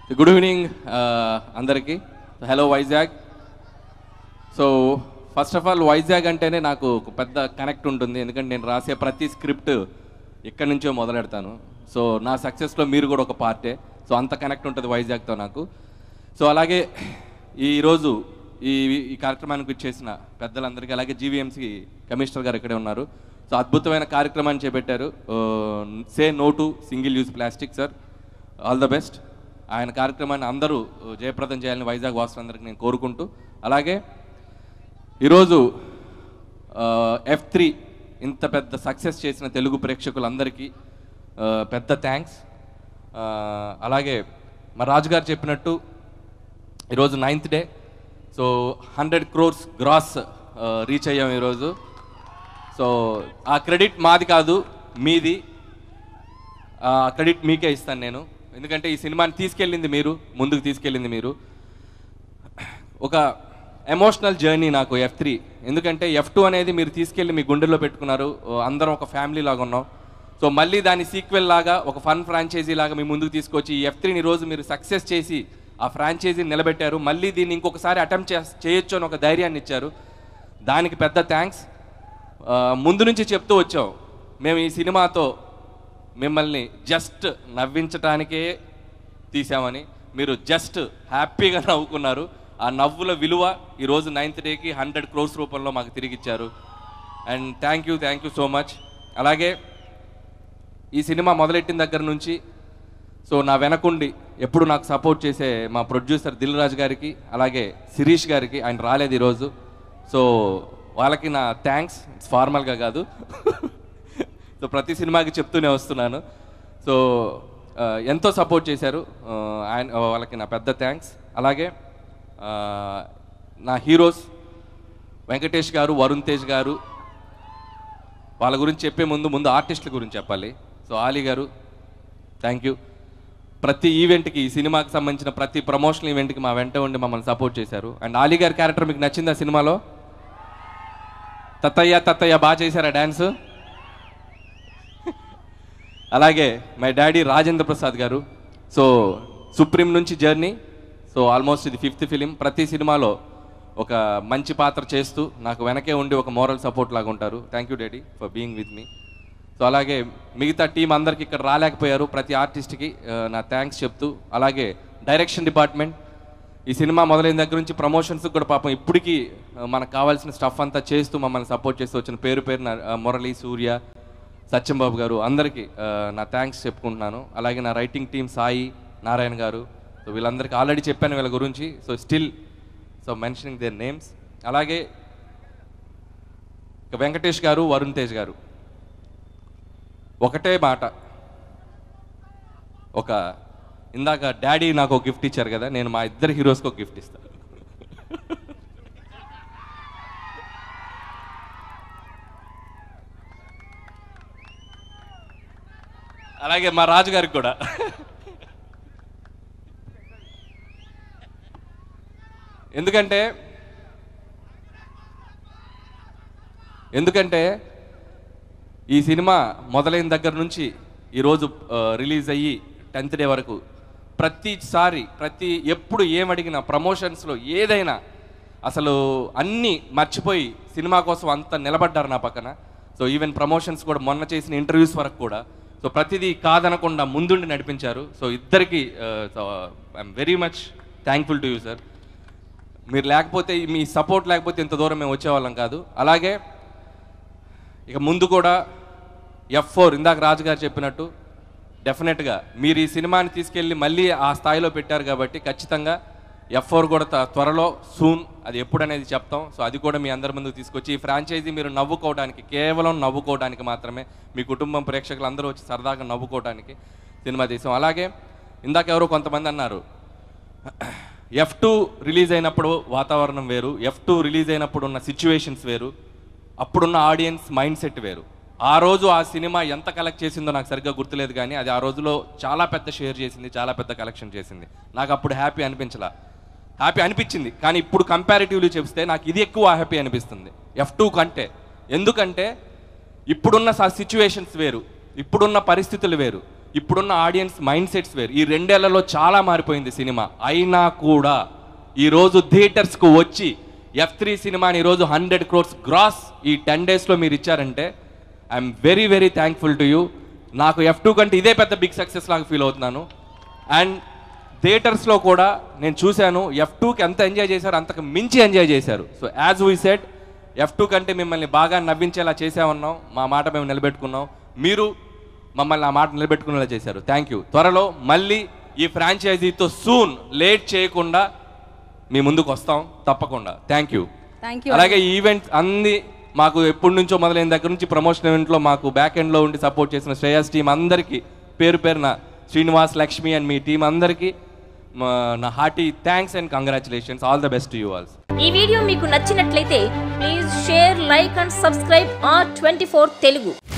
good evening అందరికీ hello Vizag so first of all Vizag అంటేనే నాకు ఒక పెద్ద కనెక్ట్ ఉంటుంది ఎందుకంటే నేను రాసే ప్రతి స్క్రిప్ట్ ఇక్కడి నుంచో మొదలెడతాను సో నా సక్సెస్లో మీరు కూడా ఒక పార్టే సో అంత కనెక్ట్ ఉంటుంది వైజాగ్తో నాకు సో అలాగే ఈరోజు ఈ ఈ కార్యక్రమానికి చేసిన పెద్దలందరికీ అలాగే జీవీఎంసీ కమిషనర్ గారు ఇక్కడే ఉన్నారు సో అద్భుతమైన కార్యక్రమాన్ని చేపట్టారు say no to single use plastic sir all the best ఆయన కార్యక్రమాన్ని అందరూ జయప్రదం చేయాలని వైజాగ్ వాసులందరికీ నేను కోరుకుంటూ అలాగే ఈరోజు ఎఫ్ త్రీ ఇంత పెద్ద సక్సెస్ చేసిన తెలుగు ప్రేక్షకులందరికీ ఆ, పెద్ద థ్యాంక్స్ అలాగే మా రాజుగారు చెప్పినట్టు ఈరోజు ninth day so hundred crores gross reach అయ్యాం ఈరోజు సో ఆ క్రెడిట్ మాది కాదు మీది ఆ క్రెడిట్ మీకే ఇస్తాను నేను ఎందుకంటే ఈ సినిమాని తీసుకెళ్ళింది మీరు ముందుకు తీసుకెళ్ళింది మీరు ఒక ఎమోషనల్ జర్నీ నాకు ఎఫ్ త్రీ ఎందుకంటే ఎఫ్ టూ అనేది మీరు తీసుకెళ్ళి మీ గుండెల్లో పెట్టుకున్నారు ఓ, అందరం ఒక ఫ్యామిలీ లాగా ఉన్నాం సో మళ్ళీ దాని సీక్వెల్ లాగా ఒక ఫన్ ఫ్రాంచైజీ లాగా మీ ముందుకు తీసుకొచ్చి ఈ ఎఫ్ త్రీని రోజు మీరు సక్సెస్ చేసి ఆ ఫ్రాంచైజీని నిలబెట్టారు మళ్ళీ దీన్ని ఇంకొకసారి అటెంప్ట్ చే చేయొచ్చు అని ఒక ధైర్యాన్ని ఇచ్చారు దానికి పెద్ద థ్యాంక్స్ ముందు నుంచి చెప్తూ వచ్చాం మేము ఈ సినిమాతో మిమ్మల్ని జస్ట్ నవ్వించటానికే తీసామని మీరు జస్ట్ హ్యాపీగా నవ్వుకున్నారు ఆ నవ్వుల విలువ ఈరోజు నైన్త్ డేకి హండ్రెడ్ క్రోర్స్ రూపంలో మాకు తిరిగి ఇచ్చారు and thank you thank you so much అలాగే ఈ సినిమా మొదలెట్టిన దగ్గర నుంచి సో నా వెనకుండి ఎప్పుడు నాకు సపోర్ట్ చేసే మా ప్రొడ్యూసర్ దిల్ రాజు గారికి అలాగే శిరీష్ గారికి ఆయన రాలేదు ఈరోజు సో వాళ్ళకి నా థ్యాంక్స్ ఫార్మల్గా కాదు సో ప్రతి సినిమాకి చెప్తూనే వస్తున్నాను సో ఆ, ఎంతో సపోర్ట్ చేశారు ఆ, ఆయన వాళ్ళకి నా పెద్ద థ్యాంక్స్ అలాగే ఆ, నా హీరోస్ వెంకటేష్ గారు వరుణ్ తేజ్ గారు వాళ్ళ గురించి చెప్పే ముందు ముందు ఆర్టిస్టుల గురించి చెప్పాలి సో ఆలీ గారు థ్యాంక్ యూ ప్రతి ఈవెంట్కి ఈ సినిమాకి సంబంధించిన ప్రతి ప్రమోషనల్ ఈవెంట్కి మా వెంట ఉండి మమ్మల్ని సపోర్ట్ చేశారు అండ్ ఆలీ గారి క్యారెక్టర్ మీకు నచ్చిందా సినిమాలో తత్తయ్య తత్తయ్య బాగా చేశారా డ్యాన్స్ అలాగే my daddy Rajendra Prasad garu so Supreme నుంచి జర్నీ సో ఆల్మోస్ట్ ఇది ఫిఫ్త్ ఫిలిం ప్రతి సినిమాలో ఒక మంచి పాత్ర చేస్తూ నాకు వెనకే ఉండి ఒక మోరల్ సపోర్ట్ లాగా ఉంటారు thank you daddy for being with me so అలాగే మిగతా టీం అందరికి ఇక్కడ రాలేకపోయారు ప్రతి ఆర్టిస్ట్కి ఆ, నా థ్యాంక్స్ చెప్తూ అలాగే డైరెక్షన్ డిపార్ట్మెంట్ ఈ సినిమా మొదలైన దగ్గర నుంచి ప్రమోషన్స్ కూడా పాపం ఇప్పటికీ ఆ, మనకు కావాల్సిన స్టఫ్ అంతా చేస్తూ మమ్మల్ని సపోర్ట్ చేస్తూ వచ్చిన పేరు పేరు మురళి సూర్య సత్యంబాబు గారు అందరికీ ఆ, నా థ్యాంక్స్ చెప్పుకుంటున్నాను అలాగే నా రైటింగ్ టీం సాయి నారాయణ గారు సో వీళ్ళందరికీ ఆల్రెడీ చెప్పాను వీళ్ళ గురించి so still so mentioning their names అలాగే ఇక వెంకటేష్ గారు వరుణ్ తేజ్ గారు ఒకటే మాట ఒక ఇందాక డాడీ నాకు ఒక గిఫ్ట్ ఇచ్చారు కదా నేను మా ఇద్దరు హీరోస్కి ఒక గిఫ్ట్ ఇస్తాను అలాగే మా రాజు గారికి కూడా ఎందుకంటే ఎందుకంటే ఈ సినిమా మొదలైన దగ్గర నుంచి ఈరోజు ఆ, రిలీజ్ అయ్యి టెన్త్ డే వరకు ప్రతిసారి ప్రతి ఎప్పుడు ఏమడిగినా ప్రమోషన్స్లో ఏదైనా అసలు అన్నీ మర్చిపోయి సినిమా కోసం అంత నిలబడ్డారు నా పక్కన సో ఈవెన్ ప్రమోషన్స్ కూడా మొన్న చేసిన ఇంటర్వ్యూస్ వరకు కూడా సో ప్రతిదీ కాదనకుండా ముందుండి నడిపించారు సో ఇద్దరికి so I'm very much thankful to you sir మీరు లేకపోతే మీ సపోర్ట్ లేకపోతే ఇంత దూరం మేము వచ్చేవాళ్ళం కాదు అలాగే ఇక ముందు కూడా ఎఫ్ ఫోర్ ఇందాక రాజు గారు చెప్పినట్టు డెఫినెట్గా మీరు ఈ సినిమాని తీసుకెళ్ళి మళ్ళీ ఆ స్థాయిలో పెట్టారు కాబట్టి ఖచ్చితంగా ఎఫ్ ఫోర్ కూడా త- త్వరలో సూన్ అది ఎప్పుడు అనేది చెప్తాం సో అది కూడా మీ అందరి ముందుకు తీసుకొచ్చి ఈ ఫ్రాంచైజీ మీరు నవ్వుకోవడానికి కేవలం నవ్వుకోవడానికి మాత్రమే మీ కుటుంబం ప్రేక్షకులు అందరూ వచ్చి సరదాగా నవ్వుకోవడానికి సినిమా తీసాం అలాగే ఇందాక ఎవరో కొంతమంది అన్నారు ఎఫ్ టూ రిలీజ్ అయినప్పుడు వాతావరణం వేరు ఎఫ్ టూ రిలీజ్ అయినప్పుడు ఉన్న సిచ్యువేషన్స్ వేరు అప్పుడున్న ఆడియన్స్ మైండ్ సెట్ వేరు ఆ రోజు ఆ సినిమా ఎంత కలెక్ట్ చేసిందో నాకు సరిగ్గా గుర్తులేదు కానీ అది ఆ రోజులో చాలా పెద్ద షేర్ చేసింది చాలా పెద్ద కలెక్షన్ చేసింది నాకు అప్పుడు హ్యాపీ అనిపించలా హ్యాపీ అనిపించింది కానీ ఇప్పుడు కంపారిటివ్లీ చెప్తే నాకు ఇది ఎక్కువ హ్యాపీ అనిపిస్తుంది ఎఫ్ టూ కంటే ఎందుకంటే ఇప్పుడున్న సిచ్యువేషన్స్ వేరు ఇప్పుడున్న పరిస్థితులు వేరు ఇప్పుడున్న ఆడియన్స్ మైండ్ సెట్స్ వేరు ఈ రెండేళ్లలో చాలా మారిపోయింది సినిమా అయినా కూడా ఈరోజు థియేటర్స్కు వచ్చి ఎఫ్ త్రీ సినిమాని ఈరోజు హండ్రెడ్ క్రోర్స్ గ్రాస్ ఈ టెన్ డేస్లో మీరు ఇచ్చారంటే I'm very very thankful to you నాకు ఎఫ్ టూ కంటే ఇదే పెద్ద బిగ్ సక్సెస్ లాగా ఫీల్ అవుతున్నాను అండ్ థియేటర్స్లో కూడా నేను చూశాను ఎఫ్ టూకి ఎంత ఎంజాయ్ చేశారు అంతకు మించి ఎంజాయ్ చేశారు so as we set F two కంటే మిమ్మల్ని బాగా నవ్వించేలా చేసామన్నాం మా మాట మేము నిలబెట్టుకున్నాం మీరు మమ్మల్ని ఆ మాట నిలబెట్టుకునేలా చేశారు థ్యాంక్ యూ త్వరలో మళ్ళీ ఈ ఫ్రాంచైజీతో సూన్ లేట్ చేయకుండా మీ ముందుకు వస్తాం తప్పకుండా థ్యాంక్ యూ థ్యాంక్ యూ అలాగే ఈ ఈవెంట్స్ అన్ని మాకు ఎప్పటి నుంచో మొదలైన దగ్గర నుంచి ప్రమోషన్ ఈవెంట్లో మాకు బ్యాక్ ఎండ్లో ఉండి సపోర్ట్ చేసిన శ్రేయస్ టీం అందరికీ పేరు పేరున శ్రీనివాస్ లక్ష్మి అండ్ మీ టీం అందరికీ మా- నా hearty thanks and congratulations all the best you alls ఈ వీడియో మీకు నచ్చినట్లయితే please share like and subscribe R twenty Telugu